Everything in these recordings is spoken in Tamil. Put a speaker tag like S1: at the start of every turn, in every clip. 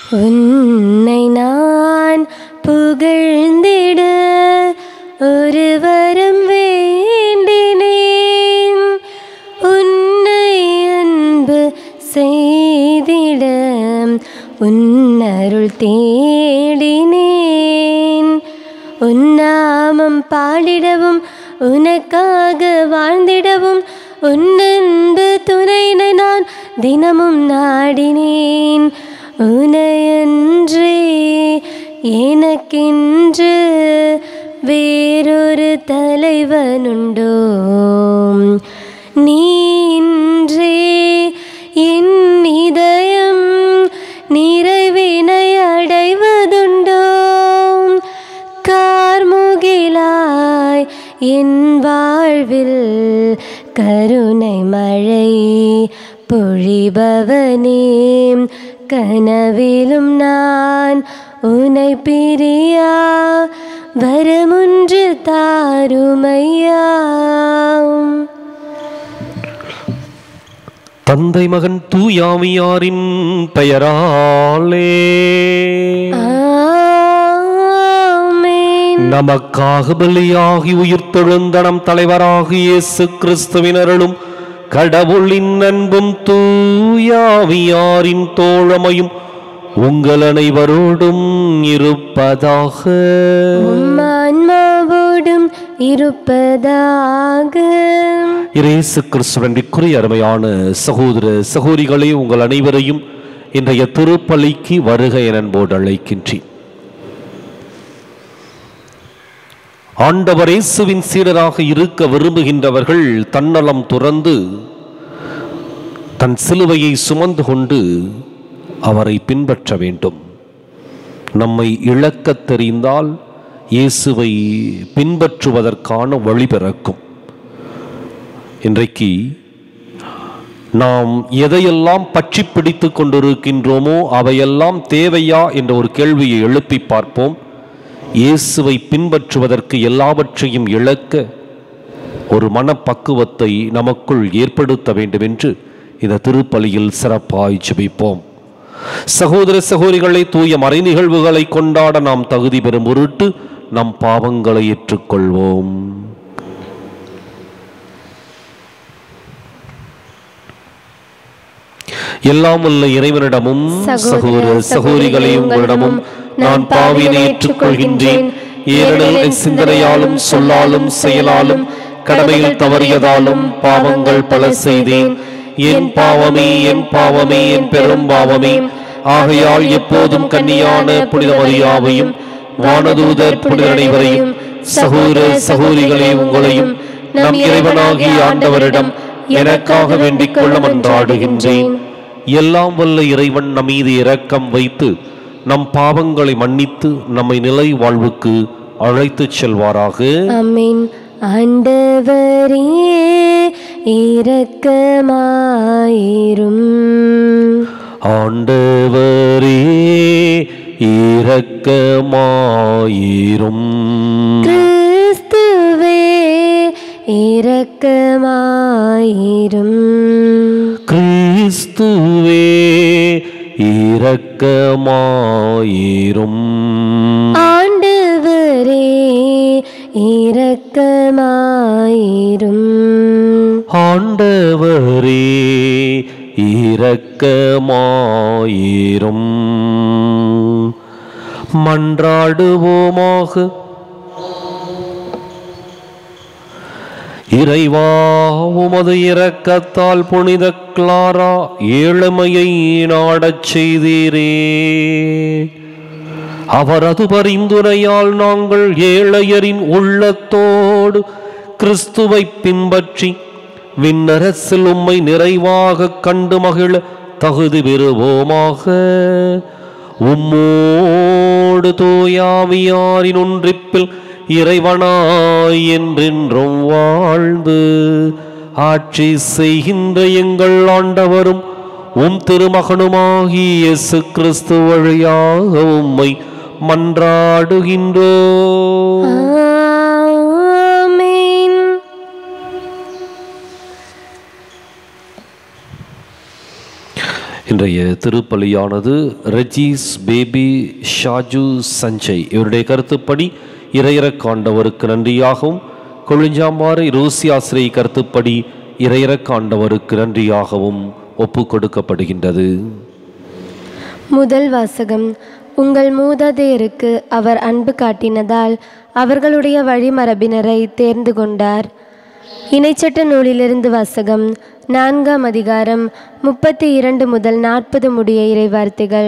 S1: உன்னை நான் புகழ்ந்திட ஒரு வரம் வேண்டினேன் உன்னை அன்பு செய்திட உன்னருள் தேடினேன் உன்னாமம் பாடிடவும் உனக்காக வாழ்ந்திடவும் உன்னன்பு துணைனை நான் தினமும் நாடினேன் உனையன்றே எனக்கென்று வேறொரு தலைவனுண்டோ நீ இன்றே என் இதயம் நிறைவினை அடைவதுண்டோ கார்முகிலாய் என் வாழ்வில் கருணை மழை பொழிபவனே கனவிலும் நான் உனை பிரியா வரமுன்று தாருமையா
S2: தந்தை மகன் தூயாமியாரின் பெயராலே
S1: ஆமென்.
S2: நமக்காக பலியாகி உயிர்த்தெழுந்தனம் தலைவராக இயேசு கிறிஸ்துவினருளும் கடவுளின் அன்பும் தூயாவியாரின் தோழமையும் உங்கள் அனைவரோடும் இருப்பதாக
S1: உம் ஆன்மாவோடும் இருப்பதாக
S2: இயேசு கிறிஸ்துவனுக்குரிய அருமையான சகோதர சகோதரிகளே உங்கள் அனைவரையும் இன்றைய திருப்பலிக்கு வருக என அன்போடு அழைக்கின்றேன் ஆண்டவர் இயேசுவின் சீடராக இருக்க விரும்புகின்றவர்கள் தன்னலம் துறந்து தன் சிலுவையை சுமந்து கொண்டு அவரை பின்பற்ற வேண்டும் நம்மை இழக்கத் தெரிந்தால் இயேசுவை பின்பற்றுவதற்கான வழி பிறக்கும் இன்றைக்கு நாம் எதையெல்லாம் பற்றி பிடித்து கொண்டிருக்கின்றோமோ அவையெல்லாம் தேவையா என்ற ஒரு கேள்வியை எழுப்பி பார்ப்போம் இயேசுவை பின்பற்றுவதற்கு எல்லாவற்றையும் இழக்க ஒரு மனப்பக்குவத்தை நமக்குள் ஏற்படுத்த வேண்டும் என்று இந்த திருப்பலியில் சிறப்பாய் ஜெபிப்போம் சகோதர சகோதரிகளை தூய மறை நிகழ்வுகளை கொண்டாட நாம் தகுதி பெறும் பொருட்டு நம் பாவங்களை ஏற்றுக்கொள்வோம் எல்லாம் உள்ள இறைவனிடமும் சகோதர சகோதரிகளே உங்களிடமும் நான் பாவினை ஏற்றுக்கொள்கின்றேன் ஏனெனில் என் சிந்தனையாலும் சொல்லாலும் செயலாலும் கடமையில் தவறியதாலும் பாவங்கள் பல செய்தேன் என் பாவமே என் பாவமே என் பெரும் பாவமே ஆகையால் எப்போதும் கன்னியான புனித மரியாவையும் வானதூதர் புனித அனைவரையும் சகோதர சகோதரிகளே உங்களையும் நம் இறைவனாகிய ஆண்டவரிடம் எனக்காக வேண்டிக் கொள்ள மன்றாடுகின்றேன் எல்லாம் வல்ல இறைவன் நம் மீது இரக்கம் வைத்து நம் பாவங்களை மன்னித்து நம்மை நிலை வாழ்வுக்கு அழைத்துச் செல்வாராக
S1: அமீன் ஆண்டவரே இரக்கமாயிரும்
S2: ஆண்டவரே இரக்கமாயிரும்
S1: கிறிஸ்துவே இரக்கமாயிரும்
S2: கிறிஸ்துவே இரக்கமாயிரும்
S1: ஆண்டவரே இரக்கமாயிரும்
S2: ஆண்டவரே இரக்கமாயிரும் மன்றாடுவோமாக இறைவா உமது இரக்கத்தால் புனித கிளாரா ஏழ்மையை நாடச் செய்தீரே அவரது பரிந்துரையால் நாங்கள் ஏழையரின் உள்ளத்தோடு கிறிஸ்துவை பின்பற்றி விண்ணரசில் உம்மை நிறைவாக கண்டு மகிழ தகுதி பெறுவோமாக உம்மோடு தூயாவியாரின் ஒன்றிப்பில் இறைவனாய் என்றென்றும் வாழ்ந்து ஆட்சி செய்கின்ற எங்கள் ஆண்டவரும் உம் திருமகனுமாகிய இயேசு கிறிஸ்து வழியாக உம்மை மன்றாடுகின்றோ
S1: ஆமென்
S2: இன்றைய திருப்பலியானது ரெஜீஸ் பேபி ஷாஜு சஞ்சய் இவருடைய கருத்துப்படி இறையறக்காண்டவருக்கு நன்றியாகவும் கொழிஞ்சாம்பாறை ரோசி ஆசிரியை கருத்துப்படி இறையறக்காண்டவருக்கு நன்றியாகவும் ஒப்பு கொடுக்கப்படுகின்றது
S1: முதல் வாசகம் உங்கள் மூதாதையருக்கு அவர் அன்பு காட்டினதால் அவர்களுடைய வழிமரபினரை தேர்ந்து கொண்டார் இணைச்சட்ட நூலிலிருந்து வாசகம் நான்காம் அதிகாரம் முப்பத்தி இரண்டு முதல் நாற்பது முடிய இறைவார்த்தைகள்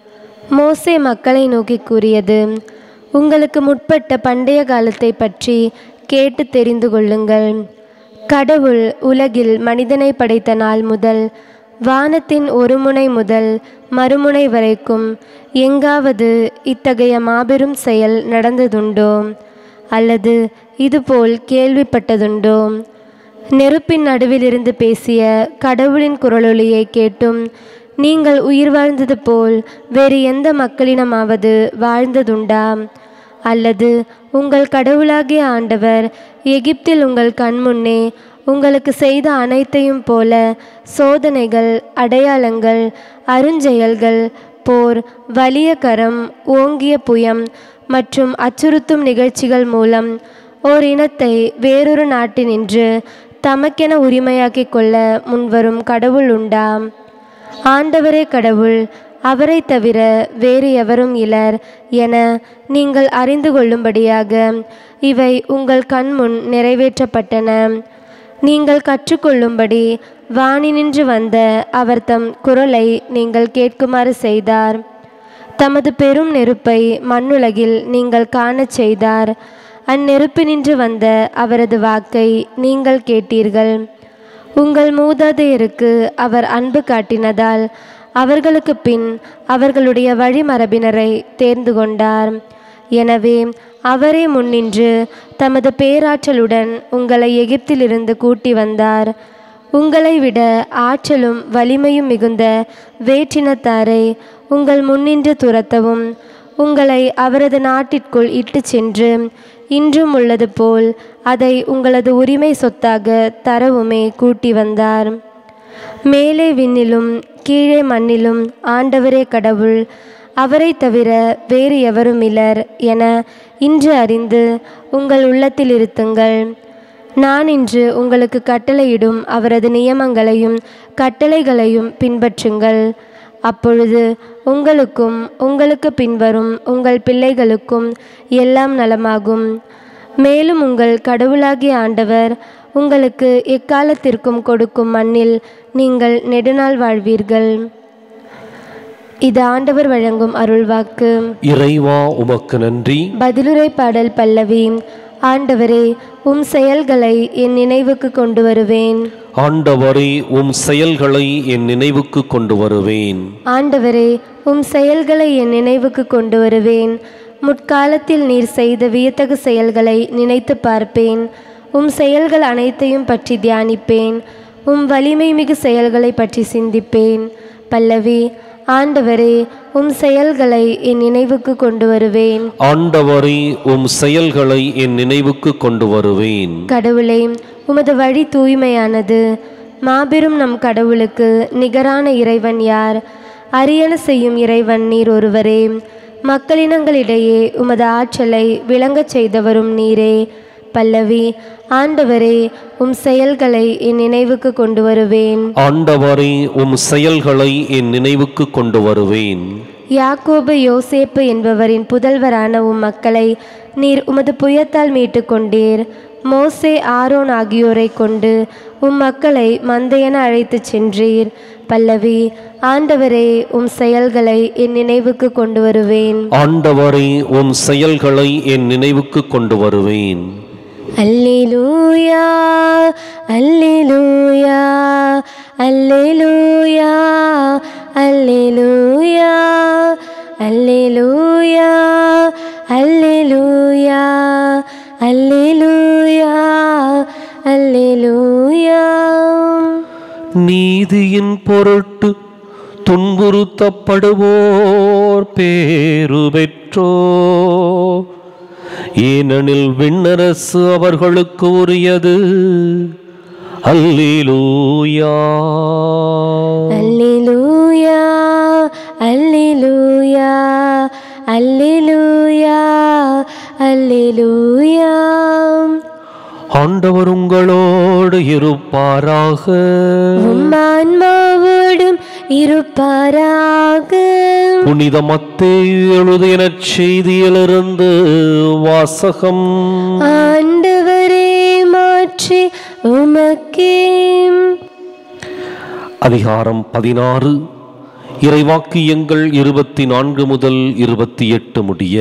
S1: மோசே மக்களை நோக்கி கூறியது உங்களுக்கு முற்பட்ட பண்டைய காலத்தை பற்றி கேட்டு தெரிந்து கொள்ளுங்கள் கடவுள் உலகில் மனிதனை படைத்த நாள் முதல் வானத்தின் ஒரு முனை முதல் மறுமுனை வரைக்கும் எங்காவது இத்தகைய மாபெரும் செயல் நடந்ததுண்டோ அல்லது இதுபோல் கேள்விப்பட்டதுண்டோ நெருப்பின் நடுவிலிருந்து பேசிய கடவுளின் குரலொலியை கேட்டும் நீங்கள் உயிர் வாழ்ந்தது போல் வேறு எந்த மக்களினமாவது வாழ்ந்ததுண்டா அல்லது உங்கள் கடவுளாகிய ஆண்டவர் எகிப்தில் உங்கள் கண்முன்னே உங்களுக்கு செய்த அனைத்தையும் போல சோதனைகள் அடையாளங்கள் அருஞ்செயல்கள் போர் வலிய கரம் ஓங்கிய புயம் மற்றும் அச்சுறுத்தும் நிகழ்ச்சிகள் மூலம் ஓர் இனத்தை வேறொரு நாட்டினின்று தமக்கென உரிமையாக்கிக் கொள்ள முன்வரும் கடவுள் உண்டா ஆண்டவரே கடவுள் அவரை தவிர வேறு எவரும் இலர் என நீங்கள் அறிந்து கொள்ளும்படியாக இவை உங்கள் கண்முன் நிறைவேற்றப்பட்டன நீங்கள் கற்றுக்கொள்ளும்படி வானினின்று வந்த அவர் தம் குரலை நீங்கள் கேட்குமாறு செய்தார் தமது பெரும் நெருப்பை மண்ணுலகில் நீங்கள் காணச் செய்தார் அந்நெருப்பினின்று வந்த அவரது வாக்கை நீங்கள் கேட்டீர்கள் உங்கள் மூதாதையருக்கு அவர் அன்பு காட்டினதால் அவர்களுக்கு பின் அவர்களுடைய வழிமரபினரை தேர்ந்து கொண்டார் எனவே அவரே முன்னின்று தமது பேராற்றலுடன் உங்களை எகிப்திலிருந்து கூட்டி வந்தார் உங்களை விட ஆற்றலும் வலிமையும் மிகுந்த வேற்றினத்தாரை உங்கள் முன்னின்று துரத்தவும் உங்களை அவரது நாட்டிற்குள் இட்டு சென்று இன்றும் உள்ளது போல் அதை உங்களது உரிமை சொத்தாக தரவுமே கூட்டி வந்தார் மேலே விண்ணிலும் கீழே மண்ணிலும் ஆண்டவரே கடவுள் அவரை தவிர வேறு எவரும் இலர் என இன்று அறிந்து உங்கள் உள்ளத்தில் இருத்துங்கள் நான் இன்று உங்களுக்கு கட்டளையிடும் அவரது நியமங்களையும் கட்டளைகளையும் பின்பற்றுங்கள் அப்பொழுது உங்களுக்கும் உங்களுக்கு பின்வரும் உங்கள் பிள்ளைகளுக்கும் எல்லாம் நலமாகும் மேலும் உங்கள் கடவுளாகிய ஆண்டவர் உங்களுக்கு எக்காலத்திற்கும் கொடுக்கும் மண்ணில் நீங்கள் நெடுநாள் வாழ்வீர்கள் இது ஆண்டவர் வழங்கும் அருள்வாக்கு
S2: இறைவா உமக்கு நன்றி
S1: பதிலுரை பாடல் பல்லவி ஆண்டவரே உம் செயல்களை என் நினைவுக்கு கொண்டு வருவேன்
S2: ஆண்டவரே உம் செயல்களை என் நினைவுக்கு கொண்டு வருவேன்
S1: ஆண்டவரே உம் செயல்களை என் நினைவுக்கு கொண்டு வருவேன் முற்காலத்தில் நீர் செய்த வியத்தகு செயல்களை நினைத்து பார்ப்பேன் உம் செயல்கள் அனைத்தையும் பற்றி தியானிப்பேன் உம் வலிமை மிகு செயல்களை பற்றி சிந்திப்பேன் பல்லவி ஆண்டவரே உம் செயல்களை என் நினைவுக்கு கொண்டு வருவேன்
S2: ஆண்டவரே உம் செயல்களை என் நினைவுக்கு கொண்டு வருவேன்
S1: கடவுளே உமது வழி தூய்மையானது மாபெரும் நம் கடவுளுக்கு நிகரான இறைவன் யார் அரியன செய்யும் இறைவன் நீர் ஒருவரே மக்களினங்களிடையே உமது ஆற்றலை விளங்கச் செய்தவரும் நீரே பல்லவி ஆண்டவரே உம் செயல்களை என் நினைவுக்கு கொண்டு வருவேன்
S2: ஆண்டவரே உம் செயல்களை என் நினைவுக்கு கொண்டு வருவேன்
S1: யாக்கோபு யோசேப்பு என்பவரின் புதல்வரான உம் மக்களை நீர் உமது புயத்தால் மீட்டு கொண்டீர் மோசே ஆரோன் ஆகியோரை கொண்டு உம் மக்களை மந்தையென அழைத்துச் சென்றீர் பல்லவி ஆண்டவரே உம் செயல்களை என் நினைவுக்கு கொண்டு வருவேன்
S2: ஆண்டவரே உம் செயல்களை என் நினைவுக்கு கொண்டு வருவேன்
S1: அல்லேலூயா அல்லேலூயா அல்லேலூயா அல்லேலூயா அல்லேலூயா அல்லேலூயா அல்லேலூயா அல்லேலூயா
S2: நீதியின் பொருட்டு துன்புறுத்தப்படுவோர் பேரு பெற்றோ ஏனெனில் விண்ணரசு அவர்களுக்கு உரியது அல்லேலூயா
S1: அல்லேலூயா அல்லேலூயா அல்லேலூயா அல்லேலூயா
S2: ஆண்டவர் உங்களோடு இருப்பாராக
S1: உம் ஆன்மாவோடும் இருப்பாராக
S2: புனித மத்தேயு எழுதிய செய்தியிலிருந்து வாசகம்
S1: ஆண்டவரே மாற்றி உமக்கே
S2: அதிகாரம் பதினாறு இறைவாக்கியங்கள் இருபத்தி நான்கு முதல் இருபத்தி எட்டு முடிய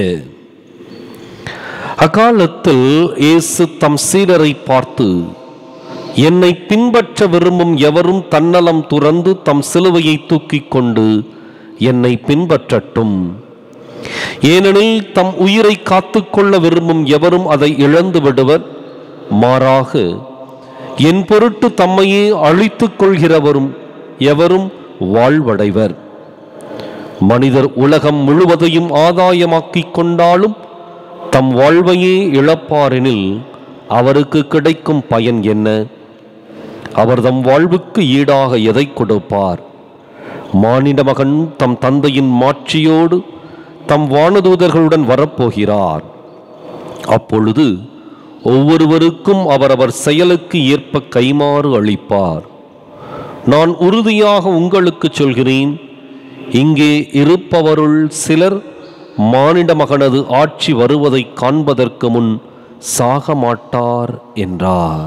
S2: அக்காலத்தில் இயேசு தம் சீடரை பார்த்து என்னை பின்பற்ற விரும்பும் எவரும் தன்னலம் துறந்து தம் சிலுவையை தூக்கிக் கொண்டு என்னை பின்பற்றட்டும் ஏனெனில் தம் உயிரை காத்துக்கொள்ள விரும்பும் எவரும் அதை இழந்து விடுவர் மாறாக என் பொருட்டு தம்மையே அழித்துக் கொள்கிறவரும் எவரும் வாழ்வடைவர் மனிதர் உலகம் முழுவதையும் ஆதாயமாக்கிக் கொண்டாலும் தம் வாழ்வையே இழப்பாரெனில் அவருக்கு கிடைக்கும் பயன் என்ன அவர் தம் வாழ்வுக்கு ஈடாக எதை கொடுப்பார் மானிட மகன் தம் தந்தையின் மாட்சியோடு தம் வானதூதர்களுடன் வரப்போகிறார் அப்பொழுது ஒவ்வொருவருக்கும் அவரவர் செயலுக்கு ஏற்ப கைமாறு அளிப்பார் நான் உறுதியாக உங்களுக்கு சொல்கிறேன் இங்கே இருப்பவருள் சிலர் மானிட மகனது ஆட்சி வருவதை காண்பதற்கு முன் சாக மாட்டார் என்றார்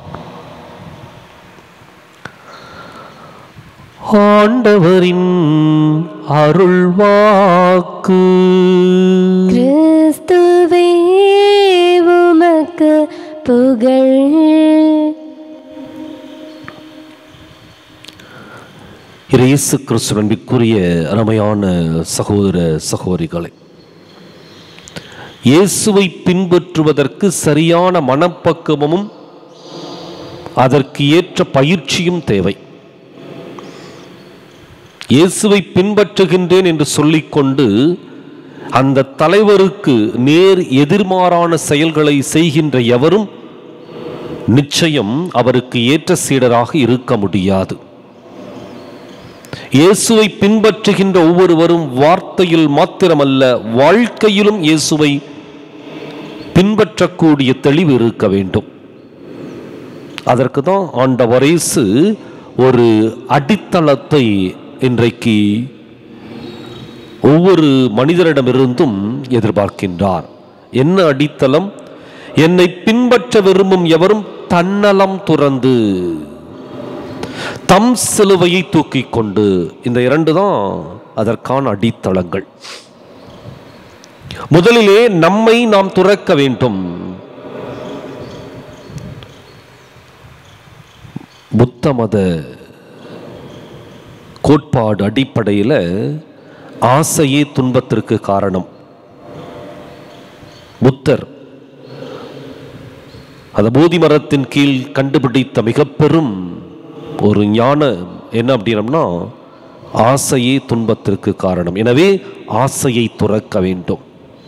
S2: ஆண்டவரின் அருள்வாக்கு
S1: கிறிஸ்துவே உமக்கு புகழ்
S2: இயேசு கிறிஸ்துவனுக்குரிய அருமையான சகோதர சகோதரிகளை இயேசுவை பின்பற்றுவதற்கு சரியான மனப்பக்குவமும் அதற்கு ஏற்ற பயிற்சியும் தேவை இயேசுவை பின்பற்றுகின்றேன் என்று சொல்லிக்கொண்டு அந்த தலைவருக்கு நேர் எதிர்மாறான செயல்களை செய்கின்ற எவரும் நிச்சயம் அவருக்கு ஏற்ற சீடராக இருக்க முடியாது இயேசுவை பின்பற்றுகின்ற ஒவ்வொருவரும் வார்த்தையில் மாத்திரமல்ல வாழ்க்கையிலும் இயேசுவை பின்பற்றக்கூடிய தெளிவு இருக்க வேண்டும் அதற்கு தான் ஆண்டவர் இயேசு ஒரு அடித்தளத்தை இன்றைக்கு ஒவ்வொரு மனிதரிடமிருந்தும் எதிர்பார்க்கின்றார் என்ன அடித்தளம் என்னை பின்பற்ற விரும்பும் எவரும் தன்னலம் துறந்து தம் சிலுவையை தூக்கிக் கொண்டு இந்த இரண்டு தான் அதற்கான அடித்தளங்கள் முதலிலே நம்மை நாம் துறக்க வேண்டும் புத்த மத கோட்பாடு அடிப்படையில் ஆசையே துன்பத்திற்கு காரணம் புத்தர் அந்த போதி மரத்தின் கீழ் கண்டுபிடித்த மிக பெரும் ஒரு ஞான என்ன அப்படின்னம்னா ஆசையே துன்பத்திற்கு காரணம் எனவே ஆசையை துறக்க வேண்டும்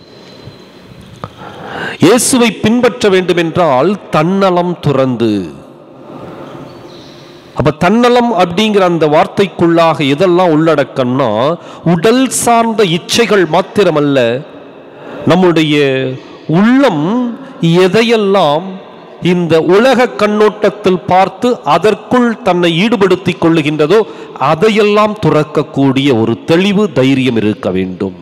S2: இயேசுவை பின்பற்ற வேண்டும் என்றால் தன்னலம் துறந்து அப்ப தன்னலம் அப்படிங்கிற அந்த வார்த்தைக்குள்ளாக எதெல்லாம் உள்ளடக்கம்னா உடல் சார்ந்த இச்சைகள் மாத்திரமல்ல நம்முடைய உள்ளம் எதையெல்லாம் இந்த உலக கண்ணோட்டத்தில் பார்த்து அதற்குள் தன்னை ஈடுபடுத்திக் கொள்ளுகின்றதோ அதையெல்லாம் துறக்கக்கூடிய ஒரு தெளிவு தைரியம் இருக்க வேண்டும்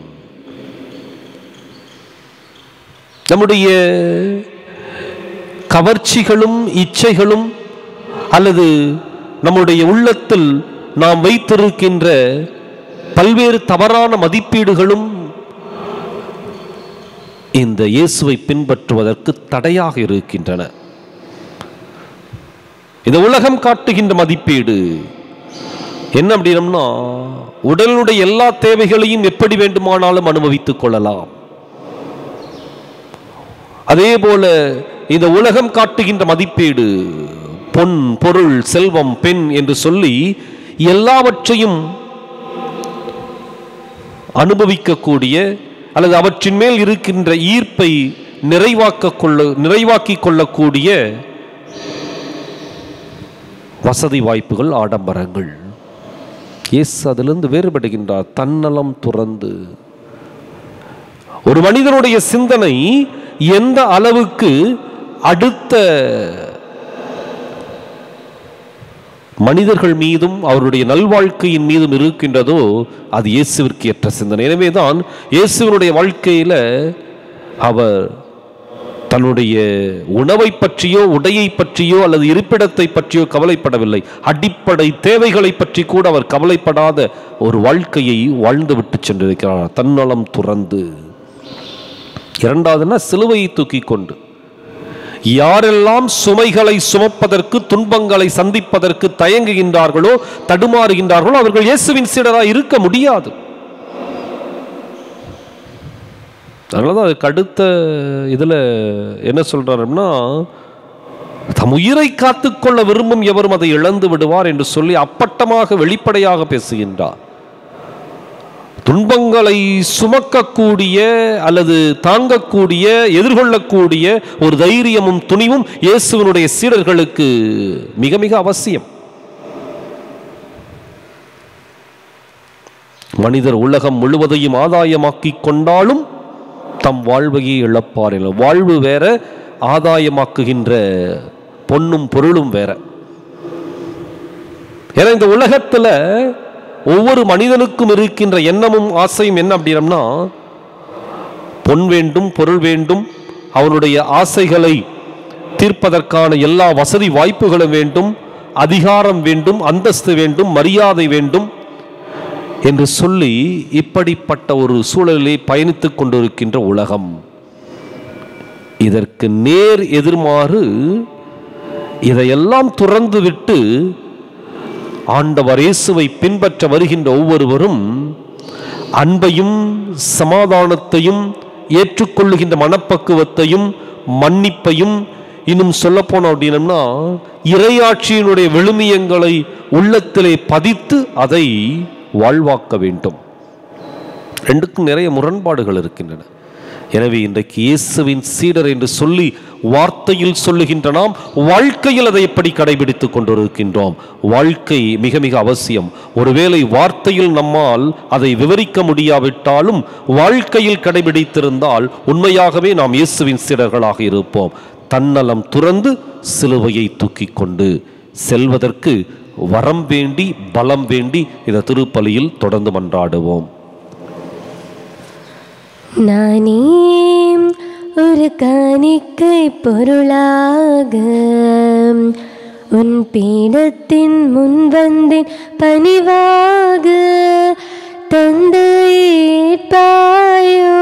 S2: நம்முடைய கவர்ச்சிகளும் இச்சைகளும் அல்லது நம்முடைய உள்ளத்தில் நாம் வைத்திருக்கின்ற பல்வேறு தவறான மதிப்பீடுகளும் இந்த இயேசுவை பின்பற்றுவதற்கு தடையாக இருக்கின்றன இந்த உலகம் காட்டுகின்ற மதிப்பீடு என்ன அப்படின்னம்னா உடலுடைய எல்லா தேவைகளையும் எப்படி வேண்டுமானாலும் அனுபவித்துக் கொள்ளலாம் அதே போல இந்த உலகம் காட்டுகின்ற மதிப்பீடு பொன் பொருள் செல்வம் பெண் என்று சொல்லி எல்லாவற்றையும் அனுபவிக்கக்கூடிய அல்லது அவற்றின் மேல் இருக்கின்ற ஈர்ப்பை நிறைவாக்க கொள்ள நிறைவாக்கிக் கொள்ளக்கூடிய வசதி வாய்ப்புகள் ஆடம்பரங்கள் இயேசு அதிலிருந்து வேறுபடுகின்றார் தன்னலம் துறந்து ஒரு மனிதனுடைய சிந்தனை எந்த அளவுக்கு அடுத்த மனிதர்கள் மீதும் அவருடைய நல்வாழ்க்கையின் மீதும் இருக்கின்றதோ அது இயேசுவிற்கு ஏற்ற சிந்தனை எனவேதான் இயேசுவனுடைய வாழ்க்கையில அவர் தன்னுடைய உணவை பற்றியோ உடையை பற்றியோ அல்லது இருப்பிடத்தை பற்றியோ கவலைப்படவில்லை அடிப்படை தேவைகளை பற்றி கூட அவர் கவலைப்படாத ஒரு வாழ்க்கையை வாழ்ந்து விட்டு சென்றிருக்கிறார் தன்னலம் துறந்து இரண்டாவதுன்னா சிலுவையை தூக்கி கொண்டு யாரெல்லாம் சுமைகளை சுமப்பதற்கு துன்பங்களை சந்திப்பதற்கு தயங்குகின்றார்களோ தடுமாறுகின்றார்களோ அவர்கள் இயேசுவின் சீடராக இருக்க முடியாது அதனாலதான் அதுக்கு அடுத்த இதுல என்ன சொல்றாருன்னா தம் உயிரை காத்துக்கொள்ள விரும்பும் எவரும் அதை இழந்து விடுவார் என்று சொல்லி அப்பட்டமாக வெளிப்படையாக பேசுகின்றார் துன்பங்களை சுமக்கக்கூடிய அல்லது தாங்கக்கூடிய எதிர்கொள்ளக்கூடிய ஒரு தைரியமும் துணிவும் இயேசுவனுடைய சீடர்களுக்கு மிக மிக அவசியம் மனிதர் உலகம் முழுவதையும் ஆதாயமாக்கிக் கொண்டாலும் தம் வாழ்வையே இழப்பார் என வாழ்வு வேற ஆதாயமாக்குகின்ற பொன்னும் பொருளும் வேற ஏன்னா இந்த உலகத்துல ஒவ்வொரு மனிதனுக்கும் இருக்கின்ற எண்ணமும் ஆசையும் என்ன அப்படின்னம்னா பொன் வேண்டும் பொருள் வேண்டும் அவனுடைய ஆசைகளை தீர்ப்பதற்கான எல்லா வசதி வாய்ப்புகளும் வேண்டும் அதிகாரம் வேண்டும் அந்தஸ்து வேண்டும் மரியாதை வேண்டும் என்று சொல்லி இப்படிப்பட்ட ஒரு சூழலிலே பயணித்துக் கொண்டிருக்கின்ற உலகம் இதற்கு நேர் எதிர்மாறு இதையெல்லாம் துறந்துவிட்டு ஆண்டவர் இயேசுவை பின்பற்ற வருகின்ற ஒவ்வொருவரும் அன்பையும் சமாதானத்தையும் ஏற்றுக்கொள்ளுகின்ற மனப்பக்குவத்தையும் மன்னிப்பையும் இன்னும் சொல்ல போனோம் அப்படின்னம்னா இறையாட்சியினுடைய விழுமியங்களை உள்ளத்திலே பதித்து அதை வாழ்வாக்க வேண்டும் ரெண்டுக்கும் நிறைய முரண்பாடுகள் இருக்கின்றன எனவே இன்றைக்கு இயேசுவின் சீடர் என்று சொல்லி வார்த்தையில் சொல்லுகின்ற நாம் வாழ்க்கையில் அதை எப்படி கடைபிடித்துக் கொண்டிருக்கின்றோம் வாழ்க்கை மிக மிக அவசியம் ஒருவேளை வார்த்தையில் நம்மால் அதை விவரிக்க முடியாவிட்டாலும் வாழ்க்கையில் கடைபிடித்திருந்தால் உண்மையாகவே நாம் இயேசுவின் சீடர்களாக இருப்போம் தன்னலம் துறந்து சிலுவையை தூக்கிக் கொண்டு செல்வதற்கு வரம் வேண்டி பலம் வேண்டி இந்த திருப்பலியில் தொடர்ந்து மன்றாடுவோம்
S1: நானே ஒரு காணிக்கை பொருளாக உன் பீடத்தின் முன் வந்தேன் பணிவாக தந்து ஏற்பாயோ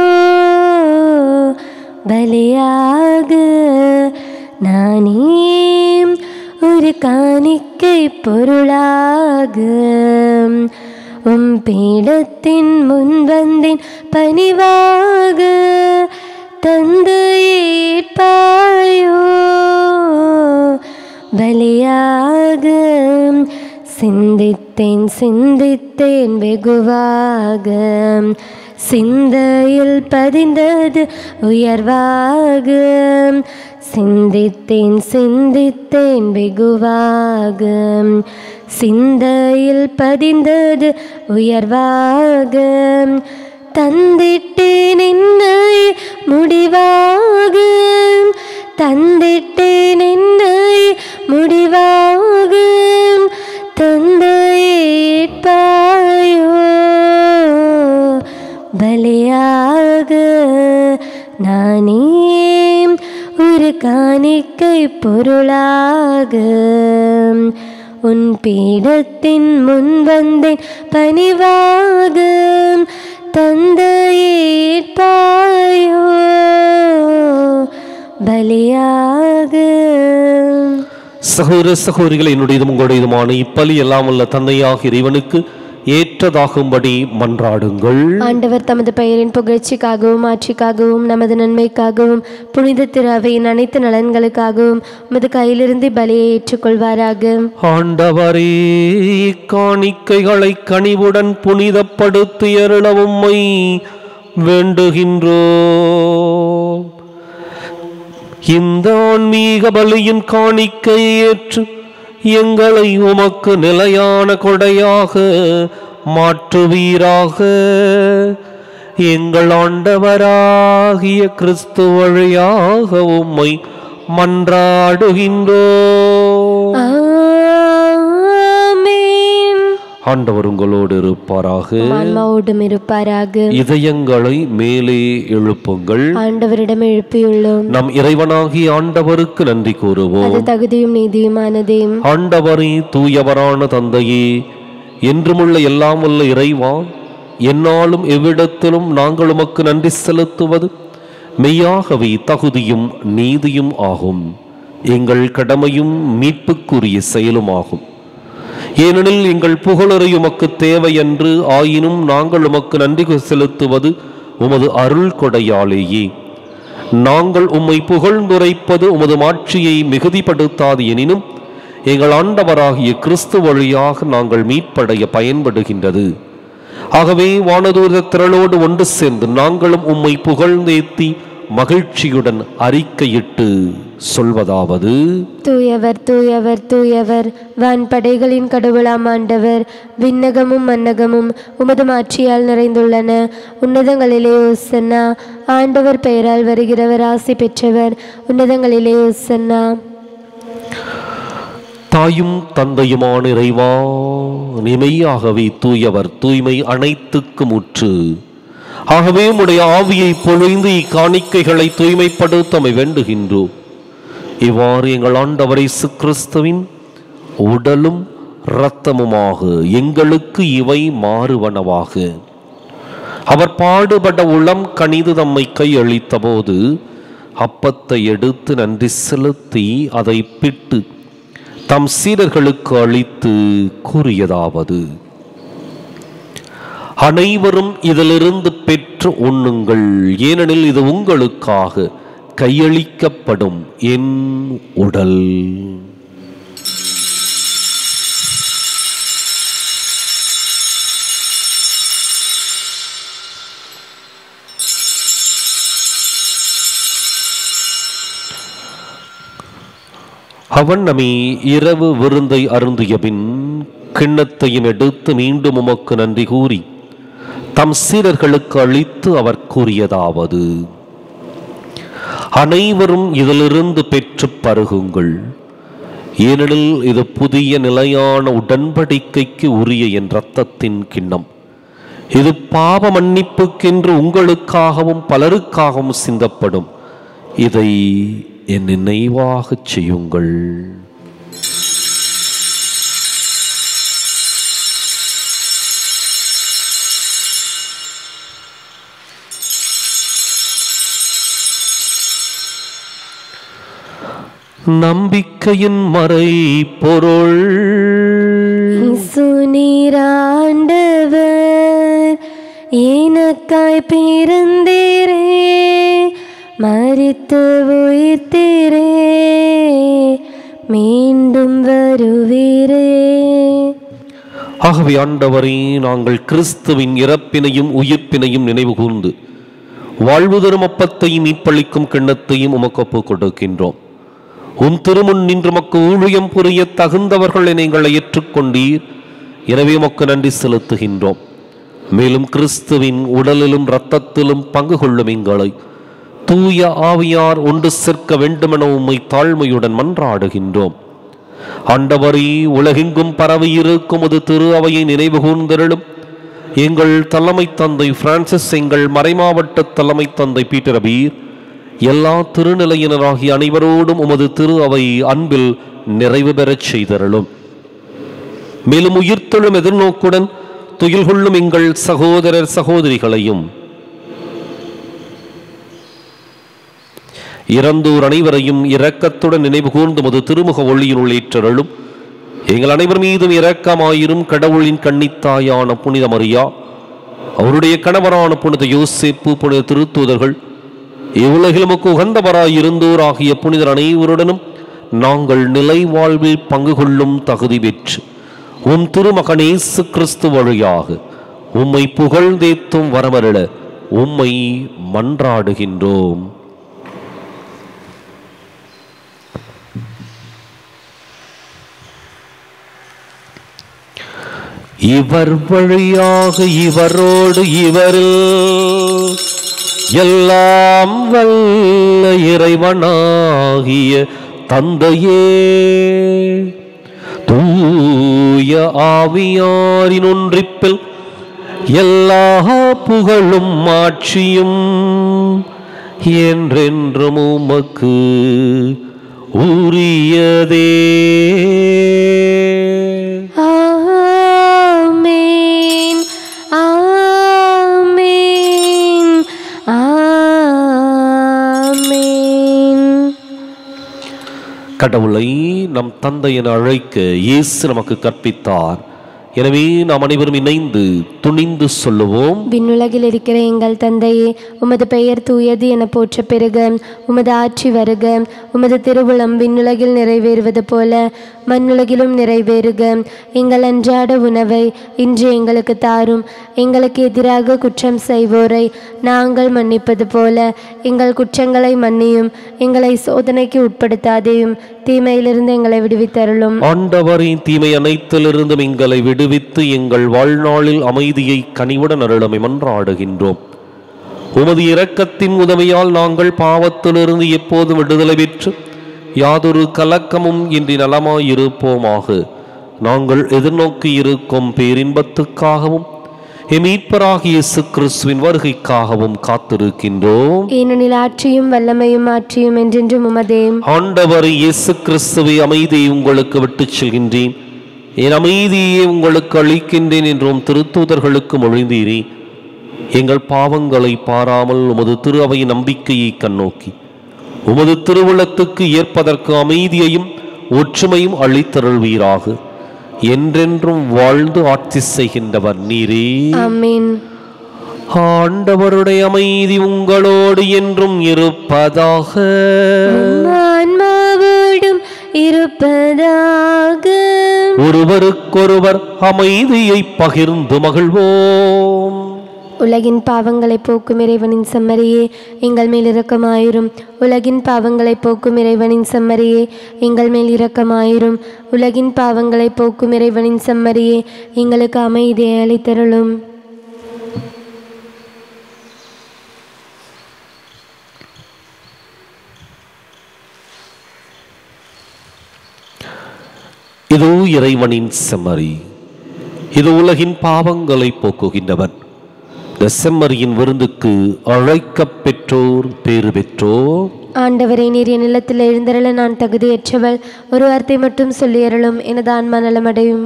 S1: பலியாக நானே ஒரு காணிக்கை பொருளாக உம் பீடத்தின் முன் வந்தேன் பணிவாக தந்து ஏற்பாயோ பலியாக சிந்தித்தேன் சிந்தித்தேன் வெகுவாக சிந்தையில் பதிந்தது உயர்வாக சிந்தித்தேன் சிந்தித்தேன் வெகுவாக சிந்தையில் பதிந்தது உயர்வாக தந்திட்டேன் என்னை முடிவாக தந்திட்டேன் என்னை முடிவாக தந்தையேற்பாயோ பலியாக நானே ஒரு காணிக்கை பொருளாக உன் பீடத்தின் முன் வந்தேன் பணிவாக தந்தையேற்பாயோ பலியாக
S2: சகோதர சகோதரிகள் என்னுடையதும் உங்களுடையதுமான இப்பலி எல்லாம் உள்ள தந்தையாக இறைவனுக்கு ஏற்றதாகும்படி மன்றாடுங்கள்
S1: ஆண்டவர் தமது பெயரின் புகழ்ச்சிக்காகவும் ஆட்சிக்காகவும் நமது நன்மைக்காகவும் புனித திராவையின் அனைத்து நலன்களுக்காகவும் உமது கையிலிருந்து பலியை ஏற்றுக்கொள்வாராக
S2: ஆண்டவரே காணிக்கைகளை கனிவுடன் புனிதப்படுத்தி அருள உம்மை வேண்டுகின்றோ இந்த ஆன்மீக பலியின் காணிக்கையை ஏற்று எங்களை உமக்கு நிலையான கொடையாக மாற்றுவீராக எங்கள் ஆண்டவராகிய கிறிஸ்து வழியாக உம்மை மன்றாடுகின்றோ
S1: ஆமென்
S2: ஆண்டவர் உங்களோடு இருப்பாராக
S1: ஆன்மாவோடும் இருப்பாராக
S2: இதயங்களை மேலே எழுப்புங்கள்
S1: ஆண்டவரிடம் எழுப்பியுள்ளோம்
S2: நம் இறைவனாகிய ஆண்டவருக்கு நன்றி கூறுவோம்
S1: அது தகுதியும் நீதியுமானதே
S2: ஆண்டவரே தூயவரான தந்தையே என்றுமுள்ள எல்லாம் உள்ள இறைவா என்னாலும் எவ்விடத்திலும் நாங்கள் உமக்கு நன்றி செலுத்துவது மெய்யாகவே தகுதியும் நீதியும் ஆகும் எங்கள் கடமையும் மீட்புக்குரிய செயலுமாகும் ஏனெனில் எங்கள் புகழரை உமக்கு தேவையன்று ஆயினும் நாங்கள் உமக்கு நன்றி செலுத்துவது உமது அருள் கொடையாலேயே நாங்கள் உம்மை புகழ்ந்துரைப்பது உமது மாட்சியை மிகுதிப்படுத்தாது எனினும் எங்கள் ஆண்டவராகிய கிறிஸ்து வழியாக நாங்கள் மீட்படைய பயன்படுகின்றது ஆகவே வானதூர திரளோடு ஒன்று சேர்ந்து நாங்களும் உம்மை புகழ்ந்தேத்தி மகிழ்ச்சியுடன் அறிக்கையிட்டு சொல்வதாவது
S1: தூயவர் தூயவர் தூயவர் வான்படைகளின் கடவுளாம் ஆண்டவர் விண்ணகமும் மன்னகமும் உமது மாட்சியால் நிறைந்துள்ளன உன்னதங்களிலே ஓசன்னா ஆண்டவர் பெயரால் வருகிறவர் ஆசி பெற்றவர் உன்னதங்களிலே ஓசன்னா
S2: தாயும் தந்தையுமான இறைவா நிமையாகவே தூயவர் தூய்மை அனைத்துக்கும் முற்று ஆகவே உம்முடைய ஆவியை பொழிந்து இக்காணிக்கைகளை தூய்மைப்படுத்தமை வேண்டுகின்றோம் இவ்வாறு எங்கள் ஆண்டவர் இயேசு கிறிஸ்துவின் உடலும் இரத்தமுமாக எங்களுக்கு இவை மாறுவனவாக அவர் பாடுபட உளம் கனிது தம்மை கையளித்த போது அப்பத்தை எடுத்து நன்றி செலுத்தி அதை பிட்டு தம் சீடர்களுக்கு அளித்து கூறியதாவது அனைவரும் இதிலிருந்து பெற்று உண்ணுங்கள் ஏனெனில் இது உங்களுக்காக கையளிக்கப்படும் என் உடல் அவன் நம்மை இரவு விருந்தை அருந்திய பின் கிண்ணத்தையும் எடுத்து மீண்டும் உமக்கு நன்றி கூறி தம் சீடர்களுக்கு அளித்து அவர் கூறியதாவது அனைவரும் இதிலிருந்து பெற்று பருகுங்கள் ஏனெனில் இது புதிய நிலையான உடன்படிக்கைக்கு உரிய என் இரத்தத்தின் கிண்ணம் இது பாவ மன்னிப்புக்கென்று உங்களுக்காகவும் பலருக்காகவும் சிந்தப்படும் இதை என் நினைவாகச் செய்யுங்கள் நம்பிக்கையின் மறை பொருள்
S1: சுனீராண்டவர் எனக்காய் பிறந்தீரே மறித்து உயிர்த்தீரே மீண்டும் வருவீரே
S2: ஆகவே ஆண்டவரே நாங்கள் கிறிஸ்துவின் இறப்பினையும் உயிர்ப்பினையும் நினைவு கூர்ந்து வாழ்வு தரும் அப்பத்தையும் மீட்பளிக்கும் கிண்ணத்தையும் உமக்கு ஒப்புக் கொடுக்கின்றோம் உம் திருமுன் நின்று மக்கு ஊழியம் புரிய தகுந்தவர்களை நீங்கள் ஏற்றுக்கொண்டீர் எனவே உமக்கு நன்றி செலுத்துகின்றோம் மேலும் கிறிஸ்துவின் உடலிலும் இரத்தத்திலும் பங்கு கொள்ளும் எங்களை தூய ஆவியார் ஒன்று சேர்க்க வேண்டுமென உம்மை தாழ்மையுடன் மன்றாடுகின்றோம் ஆண்டவரே உலகெங்கும் பரவி இருக்கும் அது திரு அவையை நினைவு கூர்ந்தருளும் எங்கள் தலைமை தந்தை பிரான்சிஸ் எங்கள் மறைமாவட்ட தலைமை தந்தை பீட்டர் அபீர் எல்லா திருநிலையினராகிய அனைவரோடும் உமது திரு அவை அன்பில் நிறைவு பெறச் செய்தருளும் மேலும் உயிர்த்தெழும் எதிர்நோக்குடன் துயில் கொள்ளும் எங்கள் சகோதரர் சகோதரிகளையும் இறந்தோர் அனைவரையும் இரக்கத்துடன் நினைவு கூர்ந்து மது திருமுக ஒளியினுள் ஏற்றருளும் எங்கள் அனைவர் மீதும் இரக்கமாயிரும் கடவுளின் கன்னித்தாயான புனித மரியா அவருடைய கணவரான புனித யோசேப்பு புனித திருத்தூதர்கள் இவ்வுலகில் நமக்கு உகந்தவராய் இருந்தோர் ஆகிய புனிதர் அனைவருடனும் நாங்கள் நிலை வாழ்வில் பங்கு கொள்ளும் தகுதி பெற்று உம் திருமகனேசு கிறிஸ்து வழியாக உம்மை புகழ்ந்தேத்தும் வரமருள உம்மை மன்றாடுகின்றோம் இவர் வழியாக இவரோடு இவரில் எல்லாம் வல்ல இறைவனாகிய தந்தையே தூய ஆவியாரின் ஒன்றிப்பில் எல்லா புகழும் ஆட்சியும் என்றென்றும் உமக்கு உரியதே
S1: ஆமென் ஆமென் ஆமென்
S2: கடவுளை நம் தந்தை என அழைக்க இயேசு நமக்கு கற்பித்தார் எனவே நாம் அனைவரும் இணைந்து துணிந்து சொல்லுவோம்
S1: விண்ணுலகில் இருக்கிற எங்கள் தந்தையே உமது பெயர் தூயது என போற்ற பெருக உமது ஆட்சி வருக உமது திருவுளம் விண்ணுலகில் நிறைவேறுவது போல மண்ணுலகிலும் நிறைவேறுக எங்கள் அன்றாட உணவை இன்று எங்களுக்கு தாரும் எங்களுக்கு எதிராக குற்றம் செய்வோரை நாங்கள் மன்னிப்பது போல எங்கள் குற்றங்களை மன்னியும் எங்களை சோதனைக்கு உட்படுத்தாதேயும் தீமையிலிருந்து எங்களை விடுவித்தருளும்
S2: ஆண்டவரின் தீமை அனைத்திலிருந்தும் எங்களை விடுவித்து எங்கள் வாழ்நாளில் அமைதியை கனிவுடன் அருளமை மன்றாடுகின்றோம் உமது இரக்கத்தின் உதவியால் நாங்கள் பாவத்திலிருந்து எப்போதும் விடுதலை பெற்று யாதொரு கலக்கமும் இன்றி நலமாயிருப்போமாக நாங்கள் எதிர்நோக்கி இருக்கும் பேரின்பத்துக்காகவும் எம் மீட்பராகிய இயேசு கிறிஸ்துவின் வருகைக்காகவும் காத்திருக்கின்றோம்
S1: ஏனெனில் ஆட்சியும் வல்லமையும் ஆட்சியும் என்றென்றும் உமதே
S2: ஆண்டவர் இயேசு கிறிஸ்துவை அமைதியை உங்களுக்கு விட்டுச் செல்கின்றேன் என் அமைதியை உங்களுக்கு அளிக்கின்றேன் என்றும் திருத்தூதர்களுக்கு மொழிந்தீரே எங்கள் பாவங்களை பாராமல் உமது திரு அவை நம்பிக்கையை கண்ணோக்கி உமது திருவுளத்துக்கு ஏற்பதற்கு அமைதியையும் ஒற்றுமையும் அளித்தருள்வீராக என்றென்றும் வாழ்ந்து ஆட்சி செய்கின்றவர் நீரே
S1: ஆமென்
S2: ஆண்டவருடைய அமைதி உங்களோடு என்றும் இருப்பதாக
S1: ஆன்மாவோடும் இருப்பதாக
S2: ஒருவருக்கொருவர் அமைதியை பகிர்ந்து மகிழ்வோம்
S1: உலகின் பாவங்களை போக்கும் இறைவனின் செம்மறியே எங்கள் மேல் இரக்கமாயிரும் உலகின் பாவங்களை போக்கும் இறைவனின் செம்மறியே எங்கள் மேல் இரக்கமாயிரும் உலகின் பாவங்களை போக்கும் இறைவனின் செம்மறியே எங்களுக்கு அமைதியை அளித்தருளும்
S2: இதோ இறைவனின் செம்மறி இது உலகின் பாவங்களை போக்குகின்றவன் இந்த செம்மறியின் விருந்துக்கு அழைக்கப் பெற்றோர் பேறு பெற்றோர்
S1: ஆண்டவரை நீர் என் நிலத்தில் எழுந்தருள நான் தகுதியற்றவள் ஒரு வார்த்தை மட்டும் சொல்லியருளும் எனது ஆன்மா நலமடையும்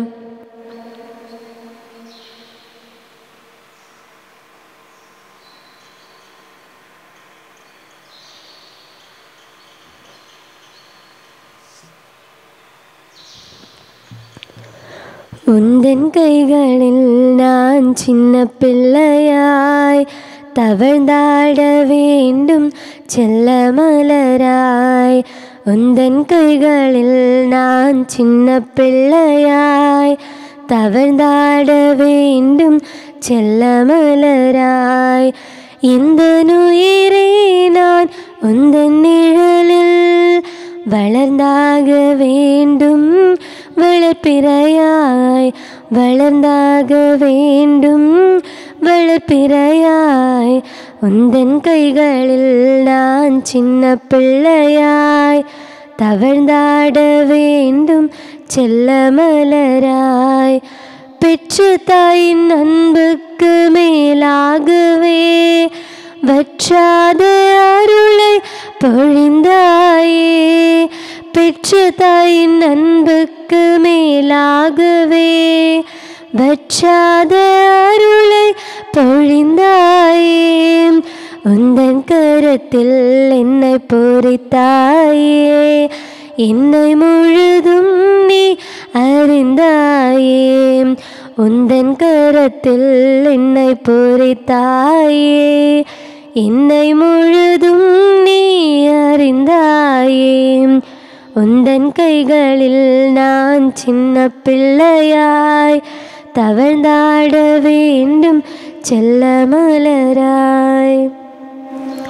S1: உந்தன் கைகளில் நான் சின்ன பிள்ளையாய் தவழ்ந்தாட வேண்டும் செல்ல மலராய் உந்தன் கைகளில் நான் சின்ன பிள்ளையாய் தவழ்ந்தாட வேண்டும் செல்ல மலராய் இந்த நுயிரே நான் உந்தன் நிழலில் வளர்ந்தாக வேண்டும் வளர்ப்பிறையாய் வளர்ந்தாக வேண்டும் வளர்ப்பிறையாய் உந்தன் கைகளில் நான் சின்ன பிள்ளையாய் தவழ்ந்தாட வேண்டும் செல்ல மலராய் பெற்ற தாயின் அன்புக்கு மேலாகவே வற்றாத அருளை பொழிந்தாயே பெற்ற தாயின் அன்புக்கு மேலாகவே வற்றாத அருளை பொழிந்தாயே உந்தன் கரத்தில் என்னை பொறித்தாயே என்னை முழுதும் நீ அறிந்தாயே உந்தன் கரத்தில் என்னை பொறித்தாயே என்னை முழுதும் நீ அறிந்தாயே உந்தன் கைகளில் நான் சின்ன பிள்ளையாய் தவழ்ந்தாட வேண்டும் செல்ல மலராய்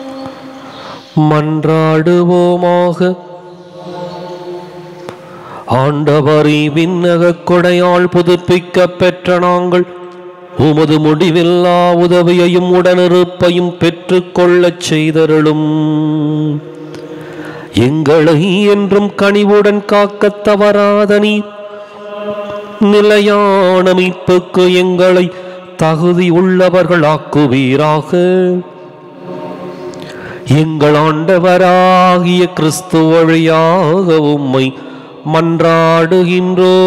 S2: மன்றாடுவோமாக ஆண்டவரே விண்ணகக் கொடையால் புதுப்பிக்கப் பெற்ற நாங்கள் உமது முடிவில்லா உதவியையும் உடனிருப்பையும் பெற்றுக்கொள்ளச் செய்தருளும் எங்களை என்றும் கனிவுடன் காக்கத் தவறாத நீர் நிலையான மீட்புக்கு எங்களை தகுதி உள்ளவர்களாக்குவீராக எங்கள் ஆண்டவராகிய கிறிஸ்து வழியாக உம்மை மன்றாடுகின்றோ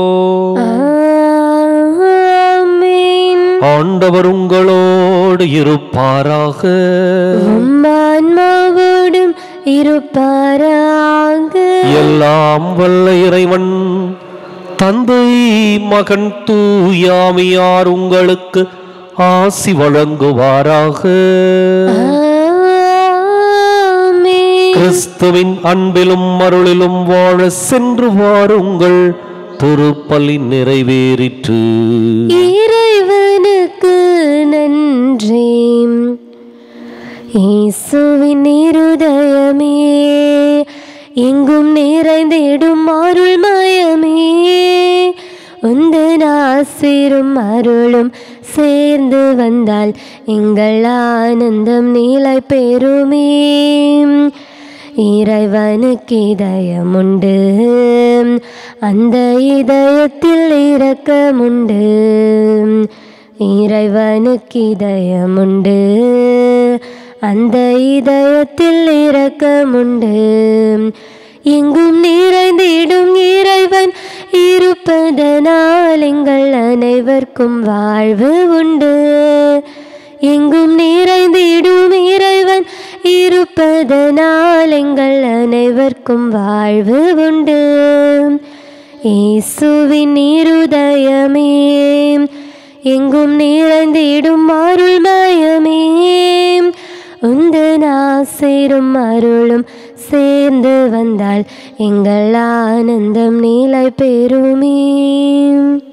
S1: ஆமென்
S2: ஆண்டவர் உங்களோடு இருப்பாராக
S1: உம் ஆன்மாவோடும் இருப்பாராக
S2: எல்லாம் வல்ல இறைவன் தந்தை மகன் தூயாமியார் உங்களுக்கு ஆசி வழங்குவாராக
S1: ஆமென்
S2: கிறிஸ்துவின் அன்பிலும் அருளிலும் வாழ சென்று வாருங்கள் திருப்பலி நிறைவேறிற்று
S1: இறைவனுக்கு நன்றி இயேசுவின் இருதயமே எங்கும் நிறைந்திடும் அருள் மயமே உந்தன் ஆசிரும் அருளும் சேர்ந்து வந்தால் எங்கள் ஆனந்தம் நீலை பெறுமே இறைவனுக்கு இதயமுண்டு அந்த இதயத்தில் இரக்கமுண்டு இறைவனுக்கு இதயமுண்டு அந்த இதயத்தில் இரக்கமுண்டு எங்கும் நிறைந்திடும் இறைவன் இருப்பதனால் எங்கள் அனைவருக்கும் வாழ்வு உண்டு எங்கும் நிறைந்திடும் இறைவன் இருப்பதனால் எங்கள் அனைவருக்கும் வாழ்வு உண்டு இயேசுவின் இருதயமே எங்கும் நிறைந்திடும் அருள் மயமே உந்தன் ஆசிரும் அருளும் சேர்ந்து வந்தால் எங்கள் ஆனந்தம் நீலை பெறுமே